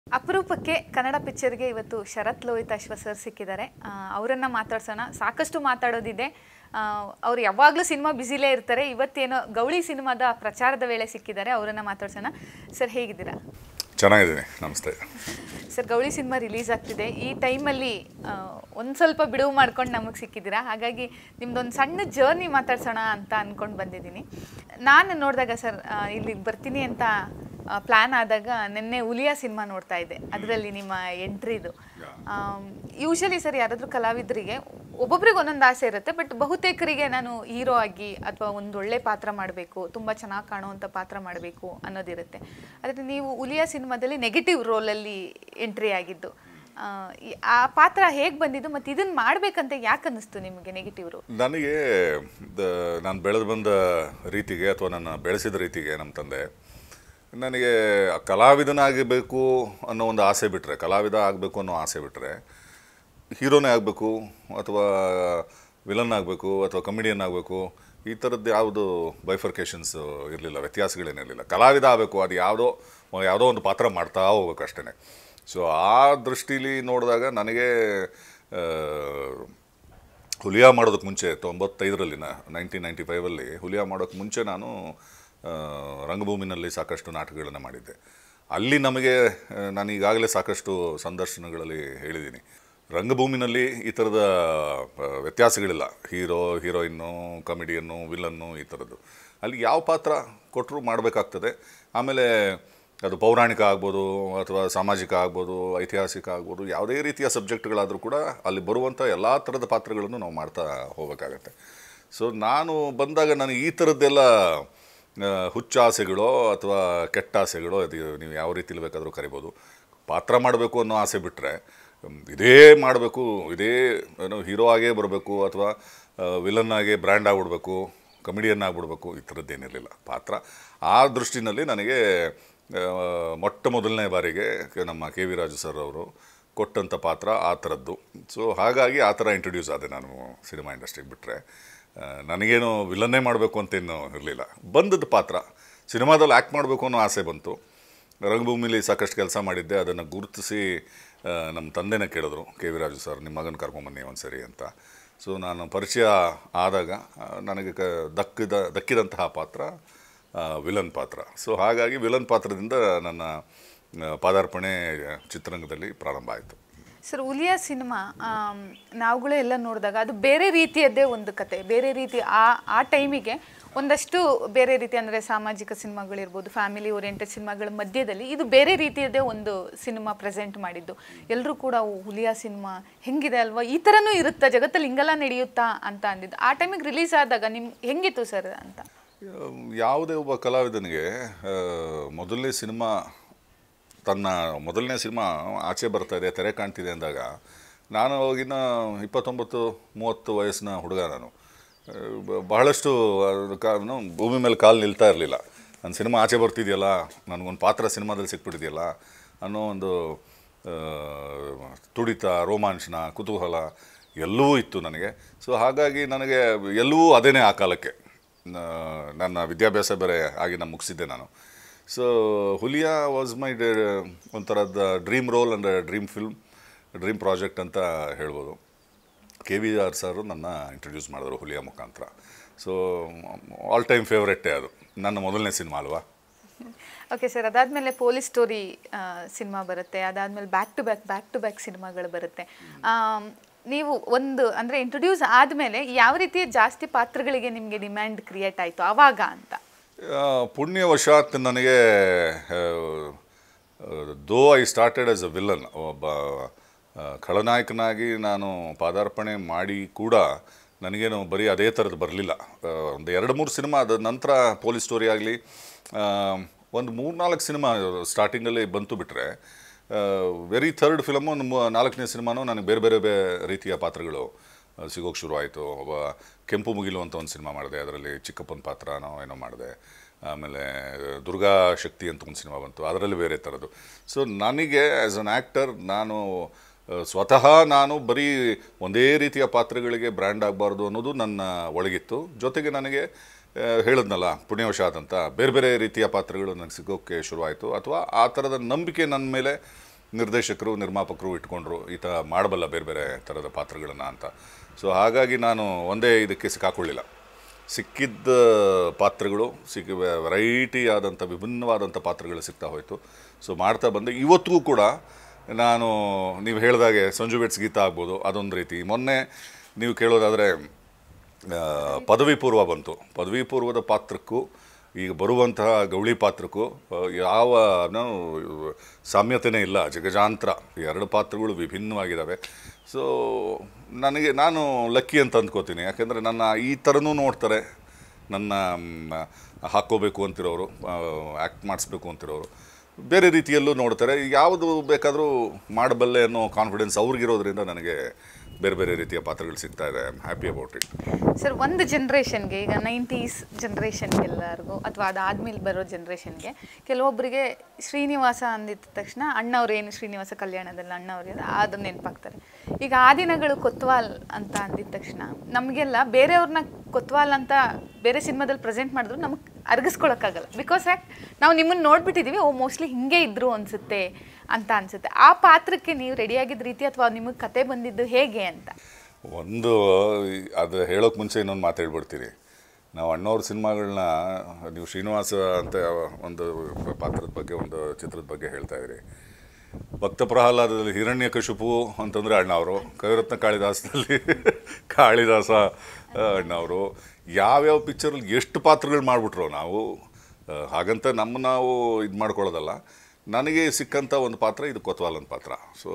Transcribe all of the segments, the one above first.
ಅಪರೂಪಕ್ಕೆ ಕನ್ನಡ ಪಿಕ್ಚರ್ಗೆ ಇವತ್ತು ಶರತ್ ಲೋಹಿತ್ ಅಶ್ವ ಸರ್ ಸಿಕ್ಕಿದ್ದಾರೆ ಅವರನ್ನು ಮಾತಾಡ್ಸೋಣ ಸಾಕಷ್ಟು ಮಾತಾಡೋದಿದೆ ಅವ್ರು ಯಾವಾಗಲೂ ಸಿನಿಮಾ ಬ್ಯುಸಿಲೇ ಇರ್ತಾರೆ ಇವತ್ತೇನೋ ಗೌಳಿ ಸಿನಿಮಾದ ಪ್ರಚಾರದ ವೇಳೆ ಸಿಕ್ಕಿದ್ದಾರೆ ಅವರನ್ನು ಮಾತಾಡ್ಸೋಣ ಸರ್ ಹೇಗಿದ್ದೀರಾ ಚೆನ್ನಾಗಿದ್ದೀನಿ ನಮಸ್ತೆ ಸರ್ ಗೌಳಿ ಸಿನಿಮಾ ರಿಲೀಸ್ ಆಗ್ತಿದೆ ಈ ಟೈಮಲ್ಲಿ ಒಂದು ಸ್ವಲ್ಪ ಬಿಡುವು ಮಾಡ್ಕೊಂಡು ನಮಗೆ ಸಿಕ್ಕಿದ್ದೀರಾ ಹಾಗಾಗಿ ನಿಮ್ದೊಂದು ಸಣ್ಣ ಜರ್ನಿ ಮಾತಾಡ್ಸೋಣ ಅಂತ ಅಂದ್ಕೊಂಡು ಬಂದಿದ್ದೀನಿ ನಾನು ನೋಡಿದಾಗ ಸರ್ ಇಲ್ಲಿಗೆ ಬರ್ತೀನಿ ಅಂತ ಪ್ಲ್ಯಾನ್ ಆದಾಗ ನಿನ್ನೆ ಹುಲಿಯಾ ಸಿನಿಮಾ ನೋಡ್ತಾ ಇದ್ದೆ ಅದರಲ್ಲಿ ನಿಮ್ಮ ಎಂಟ್ರಿದು ಯೂಶಲಿ ಸರ್ ಯಾರಾದರೂ ಕಲಾವಿದರಿಗೆ ಒಬ್ಬೊಬ್ರಿಗೆ ಒಂದೊಂದು ಆಸೆ ಇರುತ್ತೆ ಬಟ್ ಬಹುತೇಕರಿಗೆ ನಾನು ಹೀರೋ ಆಗಿ ಅಥವಾ ಒಂದು ಒಳ್ಳೆ ಪಾತ್ರ ಮಾಡಬೇಕು ತುಂಬ ಚೆನ್ನಾಗಿ ಕಾಣುವಂಥ ಪಾತ್ರ ಮಾಡಬೇಕು ಅನ್ನೋದಿರುತ್ತೆ ಆದರೆ ನೀವು ಹುಲಿಯಾ ಸಿನಿಮಾದಲ್ಲಿ ನೆಗೆಟಿವ್ ರೋಲಲ್ಲಿ ಎಂಟ್ರಿ ಆಗಿದ್ದು ಆ, ಈ- ಆ ಪಾತ್ರ ಹೇಗೆ ಬಂದಿದ್ದು ಮತ್ತು ಇದನ್ನು ಮಾಡಬೇಕಂತ ಯಾಕೆ ಅನ್ನಿಸ್ತು ನಿಮಗೆ ನೆಗೆಟಿವ್ ರೋಲ್ ನನಗೆ ದ- ನಾನು ಬೆಳೆದು ಬಂದ ರೀತಿಗೆ ಅಥವಾ ನನ್ನ ಬೆಳೆಸಿದ ರೀತಿಗೆ ನಮ್ಮ ತಂದೆ ನನಗೆ ಕಲಾವಿದನಾಗಬೇಕು ಅನ್ನೋ ಒಂದು ಆಸೆ ಬಿಟ್ಟರೆ ಕಲಾವಿದ ಆಗಬೇಕು ಅನ್ನೋ ಆಸೆ ಬಿಟ್ಟರೆ ಹೀರೋನೇ ಆಗಬೇಕು ಅಥವಾ ವಿಲನ್ ಆಗಬೇಕು ಅಥವಾ ಕಮಿಡಿಯನ್ ಆಗಬೇಕು ಈ ಥರದ್ದು ಯಾವುದು ಬೈಫರ್ಕೇಷನ್ಸ್ ಇರಲಿಲ್ಲ ವ್ಯತ್ಯಾಸಗಳೇನಿರಲಿಲ್ಲ ಕಲಾವಿದ ಆಗಬೇಕು ಅದು ಯಾವುದೋ ಯಾವುದೋ ಒಂದು ಪಾತ್ರ ಮಾಡ್ತಾ ಹೋಗ್ಬೇಕು ಅಷ್ಟೇ ಸೊ ಆ ದೃಷ್ಟಿಲಿ ನೋಡಿದಾಗ ನನಗೆ ಆ, ಹುಲಿಯಾ ಮಾಡೋದಕ್ಕೆ ಮುಂಚೆ ತೊಂಬತ್ತೈದರಲ್ಲಿ ನೈನ್ಟೀನ್ ನೈಂಟಿ ಫೈವಲ್ಲಿ ಹುಲಿಯಾ ಮಾಡೋಕ್ಕೆ ಮುಂಚೆ ನಾನು ಆ, ರಂಗಭೂಮಿನಲ್ಲಿ ಸಾಕಷ್ಟು ನಾಟಕಗಳನ್ನು ಮಾಡಿದ್ದೆ ಅಲ್ಲಿ ನಮಗೆ ಆ, ನಾನು ಈಗಾಗಲೇ ಸಾಕಷ್ಟು ಸಂದರ್ಶನಗಳಲ್ಲಿ ಹೇಳಿದ್ದೀನಿ ರಂಗಭೂಮಿನಲ್ಲಿ ಈ ಥರದ ಆ, ವ್ಯತ್ಯಾಸಗಳಿಲ್ಲ ಹೀರೋ ಹೀರೋಯಿನ್ನು ಕಾಮಿಡಿಯನ್ನು ವಿಲನ್ನು ಈ ಥರದ್ದು ಅಲ್ಲಿ ಯಾವ ಪಾತ್ರ ಕೊಟ್ಟರು ಮಾಡಬೇಕಾಗ್ತದೆ ಆಮೇಲೆ ಅದು ಪೌರಾಣಿಕ ಆಗ್ಬೋದು ಅಥವಾ ಸಾಮಾಜಿಕ ಆಗ್ಬೋದು ಐತಿಹಾಸಿಕ ಆಗ್ಬೋದು ಯಾವುದೇ ರೀತಿಯ ಸಬ್ಜೆಕ್ಟ್ಗಳಾದರೂ ಕೂಡ ಅಲ್ಲಿ ಬರುವಂಥ ಎಲ್ಲ ಥರದ ಪಾತ್ರಗಳನ್ನು ನಾವು ಮಾಡ್ತಾ ಹೋಗಬೇಕಾಗತ್ತೆ ಸೊ ನಾನು ಬಂದಾಗ ನನಗೆ ಈ ಥರದ್ದೆಲ್ಲ ಆ, ಹುಚ್ಚಾಸೆಗಳೋ ಅಥವಾ ಕೆಟ್ಟ ಆಸೆಗಳೋ ಅದು ನೀವು ಯಾವ ರೀತಿಲಿ ಬೇಕಾದರೂ ಕರಿಬೋದು ಪಾತ್ರ ಮಾಡಬೇಕು ಅನ್ನೋ ಆಸೆ ಬಿಟ್ಟರೆ ಇದೇ ಮಾಡಬೇಕು ಇದೇ ಏನೋ ಹೀರೋ ಆಗೇ ಬರಬೇಕು ಅಥವಾ ವಿಲನ್ ಆಗೇ ಬ್ರ್ಯಾಂಡ್ ಆಗಿಬಿಡ್ಬೇಕು ಕಮಿಡಿಯನ್ ಆಗಿಬಿಡ್ಬೇಕು ಈ ಥರದ್ದೇನಿರಲಿಲ್ಲ ಪಾತ್ರ ಆ ದೃಷ್ಟಿನಲ್ಲಿ ನನಗೆ ಆ, ಮೊಟ್ಟ ಮೊದಲನೇ ಬಾರಿಗೆ ಕೆ- ನಮ್ಮ ಕೆ ವಿ ರಾಜು ಸರ್ ಅವರು ಕೊಟ್ಟಂಥ ಪಾತ್ರ ಆ ಥರದ್ದು ಸೊ ಹಾಗಾಗಿ ಆ ಥರ ಇಂಟ್ರೊಡ್ಯೂಸ್ ಆದೆ ನಾನು ಸಿನಿಮಾ ಇಂಡಸ್ಟ್ರಿಗೆ ಬಿಟ್ಟರೆ ನನಗೇನು ವಿಲನ್ನೇ ಮಾಡಬೇಕು ಅಂತೇನು ಇರಲಿಲ್ಲ ಬಂದದ್ದು ಪಾತ್ರ ಸಿನಿಮಾದಲ್ಲಿ ಆ್ಯಕ್ಟ್ ಮಾಡಬೇಕು ಅನ್ನೋ ಆಸೆ ಬಂತು ರಂಗಭೂಮಿಲಿ ಸಾಕಷ್ಟು ಕೆಲಸ ಮಾಡಿದ್ದೆ ಅದನ್ನು ಗುರುತಿಸಿ ಆ, ನಮ್ಮ ತಂದೆನೇ ಕೇಳಿದ್ರು ಕೆ ವಿ ರಾಜು ಸರ್ ನಿಮ್ಮ ಮಗನ ಕರ್ಕೊಂಬನ್ನಿ ಒಂದು ಸರಿ ಅಂತ ಸೊ ನಾನು ಪರಿಚಯ ಆದಾಗ ಆ, ನನಗೆ ಕ ದಕ್ಕಿದ ದಕ್ಕಿದಂತಹ ಪಾತ್ರ ವಿಲನ್ ಪಾತ್ರ ಸೊ ಹಾಗಾಗಿ ವಿಲನ್ ಪಾತ್ರದಿಂದ ನನ್ನ ಆ, ಪಾದಾರ್ಪಣೆ ಚಿತ್ರರಂಗದಲ್ಲಿ ಪ್ರಾರಂಭ ಆಯಿತು ಸರ್ ಹುಲಿಯಾ ಸಿನಿಮಾ ನಾವುಗಳು ಎಲ್ಲ ನೋಡಿದಾಗ ಅದು ಬೇರೆ ರೀತಿಯದ್ದೇ ಒಂದು ಕತೆ ಬೇರೆ ರೀತಿ ಆ ಆ ಟೈಮಿಗೆ ಒಂದಷ್ಟು ಬೇರೆ ರೀತಿ ಅಂದರೆ ಸಾಮಾಜಿಕ ಸಿನಿಮಾಗಳಿರ್ಬೋದು ಫ್ಯಾಮಿಲಿ ಓರಿಯೆಂಟೆಡ್ ಸಿನಿಮಾಗಳ ಮಧ್ಯದಲ್ಲಿ ಇದು ಬೇರೆ ರೀತಿಯದ್ದೇ ಒಂದು ಸಿನಿಮಾ ಪ್ರೆಸೆಂಟ್ ಮಾಡಿದ್ದು ಎಲ್ಲರೂ ಕೂಡ ಓ, ಹುಲಿಯಾ ಸಿನಿಮಾ ಹೆಂಗಿದೆ ಅಲ್ವಾ ಈ ಥರನೂ ಇರುತ್ತಾ ಜಗತ್ತಲ್ಲಿ ಹಿಂಗೆಲ್ಲ ನಡೆಯುತ್ತಾ ಅಂತ ಅಂದಿದ್ದು ಆ ಟೈಮಿಗೆ ರಿಲೀಸ್ ಆದಾಗ ನಿಮ್ ಹೆಂಗಿತ್ತು ಸರ್ ಅಂತ ಯಾವುದೇ ಒಬ್ಬ ಕಲಾವಿದನಿಗೆ ಆ, ಮೊದಲನೇ ಸಿನಿಮಾ ತನ್ನ ಮೊದಲನೇ ಸಿನಿಮಾ ಆಚೆ ಬರ್ತಾ ಇದೆ ತೆರೆ ಕಾಣ್ತಿದೆ ಅಂದಾಗ ನಾನು ಅವಾಗಿನ ಇಪ್ಪತ್ತೊಂಬತ್ತು ಮೂವತ್ತು ವಯಸ್ಸಿನ ಹುಡುಗ ನಾನು ಆ, ಬ- ಬಹಳಷ್ಟು ಅದು ಕಾ- ಏನು, ಭೂಮಿ ಮೇಲೆ ಕಾಲು ನಿಲ್ತಾ ಇರಲಿಲ್ಲ ನನ್ನ ಸಿನಿಮಾ ಆಚೆ ಬರ್ತಿದೆಯಲ್ಲ ನನಗೊಂದು ಪಾತ್ರ ಸಿನಿಮಾದಲ್ಲಿ ಸಿಕ್ಬಿಟ್ಟಿದೆಯಲ್ಲ ಅನ್ನೋ ಒಂದು ಆ, ತುಡಿತ ರೋಮಾಂಚನ ಕುತೂಹಲ ಎಲ್ಲವೂ ಇತ್ತು ನನಗೆ ಸೊ ಹಾಗಾಗಿ ನನಗೆ ಎಲ್ಲವೂ ಅದೇನೇ ಆ ಕಾಲಕ್ಕೆ ನ- ನನ್ನ ವಿದ್ಯಾಭ್ಯಾಸ ಬೇರೆ ಆಗಿ ನಾನು ಮುಗಿಸಿದ್ದೆ ನಾನು ಸೊ ಹುಲಿಯಾ ವಾಸ್ ಮೈ ಒಂಥರದ dream role and dream film dream project ಅಂತ ಹೇಳ್ಬೋದು ಕೆ ವಿ ಆರ್ ಸರ್ ನನ್ನ ಇಂಟ್ರೊಡ್ಯೂಸ್ ಮಾಡಿದ್ರು ಹುಲಿಯಾ ಮುಖಾಂತರ ಸೊ ಆಲ್ ಟೈಮ್ ಫೇವ್ರೆಟ್ಟೇ ಅದು ನನ್ನ ಮೊದಲನೇ ಸಿನಿಮಾ ಅಲ್ವಾ ಓಕೆ ಸರ್ ಅದಾದಮೇಲೆ ಪೊಲೀಸ್ ಸ್ಟೋರಿ ಸಿನಿಮಾ ಬರುತ್ತೆ ಅದಾದಮೇಲೆ back to back back to back ಸಿನಿಮಾಗಳು ಬರುತ್ತೆ ಆಮ್, ನೀವು ಒಂದು ಅಂದರೆ ಇಂಟ್ರೊಡ್ಯೂಸ್ ಆದಮೇಲೆ ಯಾವ ರೀತಿಯ ಜಾಸ್ತಿ ಪಾತ್ರಗಳಿಗೆ ನಿಮಗೆ ಡಿಮ್ಯಾಂಡ್ ಕ್ರಿಯೇಟ್ ಆಯಿತು ಆವಾಗ ಅಂತ ಆ, ಪುಣ್ಯವಶಾತ್ ನನಗೆ though I started as a villain ಒಬ್ಬ ಆ, ಖಳನಾಯಕನಾಗಿ ನಾನು ಪಾದಾರ್ಪಣೆ ಮಾಡಿ ಕೂಡ ನನಗೇನು ಬರೀ ಅದೇ ಥರದ್ದು ಬರಲಿಲ್ಲ ಒಂದು ಎರಡು ಮೂರು ಸಿನಿಮಾ ಅದ ನಂತರ ಪೊಲೀಸ್ ಸ್ಟೋರಿ ಆಗಲಿ ಒಂದು ಮೂರ್ನಾಲ್ಕು ಸಿನಿಮಾ ಸ್ಟಾರ್ಟಿಂಗಲ್ಲಿ ಬಂತು ಬಿಟ್ಟರೆ ವೆರಿ ಥರ್ಡ್ ಫಿಲಮು ಒಂದು ಮೂ- ನಾಲ್ಕನೇ ಸಿನಿಮಾನು ನನಗೆ ಬೇರೆ ಬೇರೆ ಬೇರೆ ರೀತಿಯ ಪಾತ್ರಗಳು ಆ, ಸಿಗೋಕ್ಕೆ ಶುರು ಆಯಿತು ಒಬ್ಬ ಕೆಂಪು ಮುಗಿಲು ಅಂತ ಒಂದು ಸಿನಿಮಾ ಮಾಡಿದೆ ಅದರಲ್ಲಿ ಚಿಕ್ಕಪ್ಪನ ಪಾತ್ರನೋ ಏನೋ ಮಾಡಿದೆ ಆಮೇಲೆ ದುರ್ಗಾ ಶಕ್ತಿ ಅಂತ ಒಂದು ಸಿನಿಮಾ ಬಂತು ಅದರಲ್ಲಿ ಬೇರೆ ಥರದ್ದು ಸೊ ನನಗೆ ಆ್ಯಸ್ ಅನ್ ಆ್ಯಕ್ಟರ್ ನಾನು ಆ, ಸ್ವತಃ ನಾನು ಬರೀ ಒಂದೇ ರೀತಿಯ ಪಾತ್ರಗಳಿಗೆ ಬ್ರ್ಯಾಂಡ್ ಆಗಬಾರ್ದು ಅನ್ನೋದು ನನ್ನ ಒಳಗಿತ್ತು ಜೊತೆಗೆ ನನಗೆ ಆ, ಹೇಳಿದ್ನಲ್ಲ ಪುಣ್ಯವಶಾತ್ ಅಂತ ಬೇರೆ ಬೇರೆ ರೀತಿಯ ಪಾತ್ರಗಳು ನನಗೆ ಸಿಗೋಕ್ಕೆ ಶುರುವಾಯಿತು ಅಥವಾ ಆ ಥರದ ನಂಬಿಕೆ ನನ್ನ ಮೇಲೆ ನಿರ್ದೇಶಕರು ನಿರ್ಮಾಪಕರು ಇಟ್ಕೊಂಡ್ರು ಈತ ಮಾಡಬಲ್ಲ ಬೇರೆ ಬೇರೆ ಥರದ ಪಾತ್ರಗಳನ್ನು ಅಂತ ಸೊ ಹಾಗಾಗಿ ನಾನು ಒಂದೇ ಇದಕ್ಕೆ ಸಿಕ್ಕಾಕೊಳ್ಳಿಲ್ಲ ಸಿಕ್ಕಿದ್ದ ಪಾತ್ರಗಳು ಸಿಕ್ಕ ವೆರೈಟಿ ಆದಂಥ ವಿಭಿನ್ನವಾದಂಥ ಪಾತ್ರಗಳು ಸಿಗ್ತಾ ಹೋಯಿತು ಸೊ ಮಾಡ್ತಾ ಬಂದೆ ಇವತ್ತಿಗೂ ಕೂಡ ನಾನು ನೀವು ಹೇಳಿದಾಗೆ ಸಂಜು ಬೆಟ್ಸ್ ಗೀತ ಆಗ್ಬೋದು ಅದೊಂದು ರೀತಿ ಮೊನ್ನೆ ನೀವು ಕೇಳೋದಾದರೆ ಆ, ಪದವಿ ಪೂರ್ವ ಬಂತು ಪದವಿ ಪೂರ್ವದ ಪಾತ್ರಕ್ಕೂ ಈಗ ಬರುವಂತಹ ಗೌಳಿ ಪಾತ್ರಕ್ಕೂ ಆ, ಯಾವ ನಾವು ಸಾಮ್ಯತೆನೇ ಇಲ್ಲ ಜಗಜಾಂತರ ಈ ಎರಡು ಪಾತ್ರಗಳು ವಿಭಿನ್ನವಾಗಿದ್ದಾವೆ ಸೊ ನನಗೆ ನಾನು ಲಕ್ಕಿ ಅಂತ ಅಂದ್ಕೋತೀನಿ ಯಾಕೆಂದರೆ ನನ್ನ ಈ ಥರನೂ ನೋಡ್ತಾರೆ ನನ್ನ ಮ್, ಹಾಕ್ಕೋಬೇಕು ಅಂತಿರೋರು ಆ್ಯಕ್ಟ್ ಮಾಡಿಸ್ಬೇಕು ಅಂತಿರೋರು ಬೇರೆ ರೀತಿಯಲ್ಲೂ ನೋಡ್ತಾರೆ ಯಾವುದು ಬೇಕಾದರೂ ಮಾಡಬಲ್ಲೆ ಅನ್ನೋ ಕಾನ್ಫಿಡೆನ್ಸ್ ಅವ್ರಿಗಿರೋದ್ರಿಂದ ನನಗೆ ಬೇರೆ ಬೇರೆ ರೀತಿಯ ಪಾತ್ರಗಳು ಸಿಗ್ತಾ ಇದೆ I am happy about it sir ಒಂದು ಜನ್ರೇಷನ್ಗೆ ಈಗ ನೈಂಟೀಸ್ ಜನ್ರೇಷನ್ಗೆಲ್ಲರಿಗೂ ಅಥವಾ ಅದಾದ್ಮೇಲೆ ಬರೋ ಜನ್ರೇಷನ್ಗೆ ಕೆಲವೊಬ್ಬರಿಗೆ ಶ್ರೀನಿವಾಸ ಅಂದಿದ್ದ ತಕ್ಷಣ ಅಣ್ಣವ್ರು ಏನು ಶ್ರೀನಿವಾಸ ಕಲ್ಯಾಣದಲ್ಲಿ ಅಣ್ಣವ್ರು ಅದನ್ನ ನೆನಪಾಗ್ತಾರೆ ಈಗ ಆ ದಿನಗಳು ಕೊತ್ವಾಲ್ ಅಂತ ಅಂದಿದ ತಕ್ಷಣ ನಮಗೆಲ್ಲ ಬೇರೆಯವ್ರನ್ನ ಕೊತ್ವಾಲ್ ಅಂತ ಬೇರೆ ಸಿನಿಮಾದಲ್ಲಿ ಪ್ರೆಸೆಂಟ್ ಮಾಡಿದ್ರು ನಮಗೆ ಅರ್ಗಿಸ್ಕೊಳಕ್ಕಾಗಲ್ಲ ಬಿಕಾಸ್ ಯಾಕೆ ನಾವು ನಿಮ್ಮನ್ನು ನೋಡ್ಬಿಟ್ಟಿದ್ದೀವಿ ಓ ಮೋಸ್ಟ್ಲಿ ಹಿಂಗೆ ಇದ್ರು ಅನ್ಸುತ್ತೆ ಅಂತ ಅನ್ಸುತ್ತೆ ಆ ಪಾತ್ರಕ್ಕೆ ನೀವು ರೆಡಿಯಾಗಿದ್ದ ರೀತಿ ಅಥವಾ ನಿಮಗೆ ಕತೆ ಬಂದಿದ್ದು ಹೇಗೆ ಅಂತ ಒಂದು ಈ- ಅದು ಹೇಳೋಕೆ ಮುಂಚೆ ಇನ್ನೊಂದು ಮಾತು ಹೇಳ್ಬಿಡ್ತೀನಿ ನಾವು ಅಣ್ಣವ್ರ ಸಿನಿಮಾಗಳನ್ನ ನೀವು ಶ್ರೀನಿವಾಸ ಅಂತ ಒಂದು ಪಾತ್ರದ ಬಗ್ಗೆ ಒಂದು ಚಿತ್ರದ ಬಗ್ಗೆ ಹೇಳ್ತಾ ಇದ್ರಿ ಭಕ್ತ ಪ್ರಹ್ಲಾದದಲ್ಲಿ ಹಿರಣ್ಯ ಕಶುಪು ಅಂತಂದರೆ ಅಣ್ಣವರು ಕವಿರತ್ನ ಕಾಳಿದಾಸದಲ್ಲಿ ಕಾಳಿದಾಸ ಆ, ಅಣ್ಣವರು ಯಾವ್ಯಾವ ಪಿಕ್ಚರಲ್ಲಿ ಎಷ್ಟು ಪಾತ್ರಗಳು ಮಾಡಿಬಿಟ್ರು ನಾವು ಆ, ಹಾಗಂತ ನಮ್ಮ ನಾವು ಇದು ಮಾಡ್ಕೊಳ್ಳೋದಲ್ಲ ನನಗೆ ಸಿಕ್ಕಂಥ ಒಂದು ಪಾತ್ರ ಇದು ಕೊತ್ವಾಲನ್ ಪಾತ್ರ ಸೊ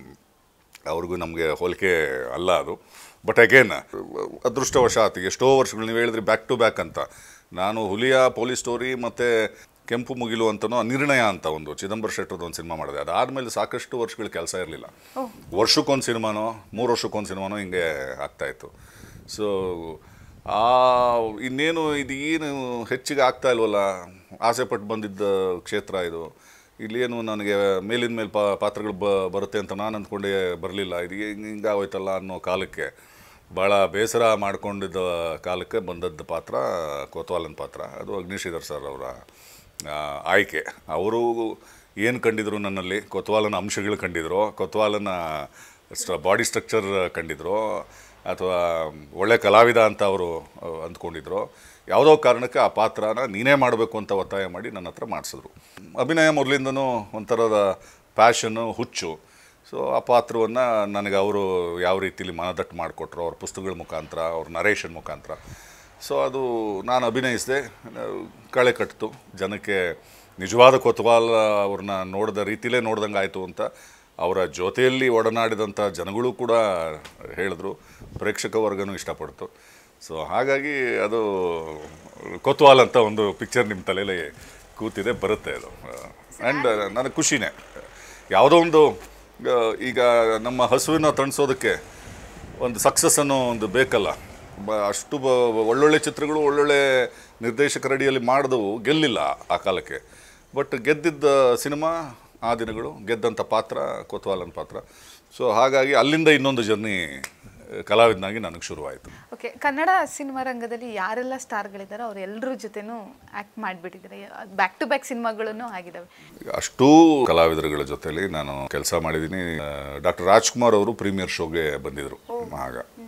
ಅವ್ರಿಗೂ ನಮಗೆ ಹೋಲಿಕೆ ಅಲ್ಲ ಅದು ಬಟ್ ಅಗೇನ್ ಅದೃಷ್ಟವಶಾತ್ ಎಷ್ಟೋ ವರ್ಷಗಳು ನೀವು ಹೇಳಿದ್ರಿ ಬ್ಯಾಕ್ ಟು ಬ್ಯಾಕ್ ಅಂತ ನಾನು ಹುಲಿಯ ಪೊಲೀಸ್ ಸ್ಟೋರಿ ಮತ್ತು ಕೆಂಪು ಮುಗಿಲು ಅಂತನೋ ನಿರ್ಣಯ ಅಂತ ಒಂದು ಚಿದಂಬರ ಶೆಟ್ಟರ್ದು ಒಂದು ಸಿನಿಮಾ ಮಾಡಿದೆ ಅದಾದಮೇಲೆ ಸಾಕಷ್ಟು ವರ್ಷಗಳ ಕೆಲಸ ಇರಲಿಲ್ಲ ವರ್ಷಕ್ಕೊಂದು ಸಿನಿಮಾನೋ ಮೂರು ವರ್ಷಕ್ಕೊಂದು ಸಿನಿಮಾನೋ ಹಿಂಗೆ ಆಗ್ತಾಯಿತ್ತು ಸೊ ಆ ಇನ್ನೇನು ಇದು ಏನು ಹೆಚ್ಚಿಗೆ ಆಗ್ತಾ ಇಲ್ವಲ್ಲ ಆಸೆ ಪಟ್ಟು ಬಂದಿದ್ದ ಕ್ಷೇತ್ರ ಇದು ಇಲ್ಲೇನು ನನಗೆ ಮೇಲಿನ ಮೇಲೆ ಪಾ ಪಾತ್ರಗಳು ಬ ಬರುತ್ತೆ ಅಂತ ನಾನು ಅಂದ್ಕೊಂಡೆ ಬರಲಿಲ್ಲ ಇದು ಹಿಂಗೆ ಹಿಂಗಾಗೋಯ್ತಲ್ಲ ಅನ್ನೋ ಕಾಲಕ್ಕೆ ಭಾಳ ಬೇಸರ ಮಾಡ್ಕೊಂಡಿದ್ದ ಕಾಲಕ್ಕೆ ಬಂದದ್ದು ಪಾತ್ರ ಕೋತ್ವಾಲನ್ ಪಾತ್ರ ಅದು ಅಗ್ನಿಶ್ರೀಧರ್ ಸರ್ ಅವರ ಆ, ಆಯ್ಕೆ ಅವರು ಏನು ಕಂಡಿದ್ರು ನನ್ನಲ್ಲಿ ಕೊತ್ವಾಲನ ಅಂಶಗಳು ಕಂಡಿದ್ರು ಕೊತ್ವಾಲನ ಸ್ಟ್ರ ಬಾಡಿ ಸ್ಟ್ರಕ್ಚರ್ ಕಂಡಿದ್ರು ಅಥವಾ ಒಳ್ಳೆ ಕಲಾವಿದ ಅಂತ ಅವರು ಆ, ಅಂದ್ಕೊಂಡಿದ್ರು ಯಾವುದೋ ಕಾರಣಕ್ಕೆ ಆ ಪಾತ್ರನ ನೀನೇ ಮಾಡಬೇಕು ಅಂತ ಒತ್ತಾಯ ಮಾಡಿ ನನ್ನ ಹತ್ರ ಮಾಡಿಸಿದ್ರು ಅಭಿನಯ ಮೊದಲಿಂದನೂ ಒಂಥರದ ಪ್ಯಾಷನ್ನು ಹುಚ್ಚು ಸೊ ಆ ಪಾತ್ರವನ್ನು ನನಗೆ ಅವರು ಯಾವ ರೀತಿಲಿ ಮನದಟ್ಟು ಮಾಡಿಕೊಟ್ರು ಅವ್ರ ಪುಸ್ತಕಗಳ ಮುಖಾಂತರ ಅವ್ರ ನರೇಷನ್ ಮುಖಾಂತರ ಸೊ ಅದು ನಾನು ಅಭಿನಯಿಸಿದೆ ಕಳೆ ಕಟ್ಟಿತು ಜನಕ್ಕೆ ನಿಜವಾದ ಕೊತ್ವಾಲ್ ಅವ್ರನ್ನ ನೋಡಿದ ರೀತಿಲೇ ನೋಡ್ದಂಗೆ ಆಯಿತು ಅಂತ ಅವರ ಜೊತೆಯಲ್ಲಿ ಒಡನಾಡಿದಂಥ ಜನಗಳು ಕೂಡ ಹೇಳಿದ್ರು ಪ್ರೇಕ್ಷಕ ವರ್ಗನೂ ಇಷ್ಟಪಡ್ತು ಸೊ ಹಾಗಾಗಿ ಅದು ಕೊತ್ವಾಲ್ ಅಂತ ಒಂದು ಪಿಕ್ಚರ್ ನಿಮ್ಮ ತಲೆಯಲ್ಲಿ ಕೂತಿದೆ ಬರುತ್ತೆ ಅದು ಆ್ಯಂಡ್ ನನಗೆ ಖುಷಿನೇ ಯಾವುದೋ ಒಂದು ಆ, ಈಗ ನಮ್ಮ ಹಸುವಿನ ತಣಿಸೋದಕ್ಕೆ ಒಂದು ಸಕ್ಸಸ್ ಅನ್ನೋ ಒಂದು ಬೇಕಲ್ಲ ಬ ಅಷ್ಟು ಬ ಒಳ್ಳೊಳ್ಳೆ ಚಿತ್ರಗಳು ಒಳ್ಳೊಳ್ಳೆ ನಿರ್ದೇಶಕರ ಅಡಿಯಲ್ಲಿ ಮಾಡಿದವು ಗೆಲ್ಲಿಲ್ಲ ಆ ಕಾಲಕ್ಕೆ ಬಟ್ ಗೆದ್ದಿದ್ದ ಸಿನಿಮಾ ಆ ದಿನಗಳು ಗೆದ್ದಂಥ ಪಾತ್ರ ಕೊತ್ವಾಲನ್ ಪಾತ್ರ ಸೊ ಹಾಗಾಗಿ ಅಲ್ಲಿಂದ ಇನ್ನೊಂದು ಜರ್ನಿ ಕಲಾವಿದನಾಗಿ ನನಗೆ ಶುರುವಾಯಿತು ಓಕೆ ಕನ್ನಡ ಸಿನಿಮಾ ರಂಗದಲ್ಲಿ ಯಾರೆಲ್ಲ ಸ್ಟಾರ್ಗಳಿದ್ದಾರೋ ಅವ್ರ ಎಲ್ಲರ ಜೊತೆನೂ ಆ್ಯಕ್ಟ್ ಮಾಡಿಬಿಟ್ಟಿದ್ದಾರೆ ಬ್ಯಾಕ್ ಟು ಬ್ಯಾಕ್ ಸಿನಿಮಾಗಳನ್ನು ಆಗಿದ್ದಾವೆ ಅಷ್ಟೂ ಕಲಾವಿದರುಗಳ ಜೊತೆಲಿ ನಾನು ಕೆಲಸ ಮಾಡಿದ್ದೀನಿ ಡಾಕ್ಟರ್ ರಾಜ್ಕುಮಾರ್ ಅವರು ಪ್ರೀಮಿಯರ್ ಶೋಗೆ ಬಂದಿದ್ರು ಆಗ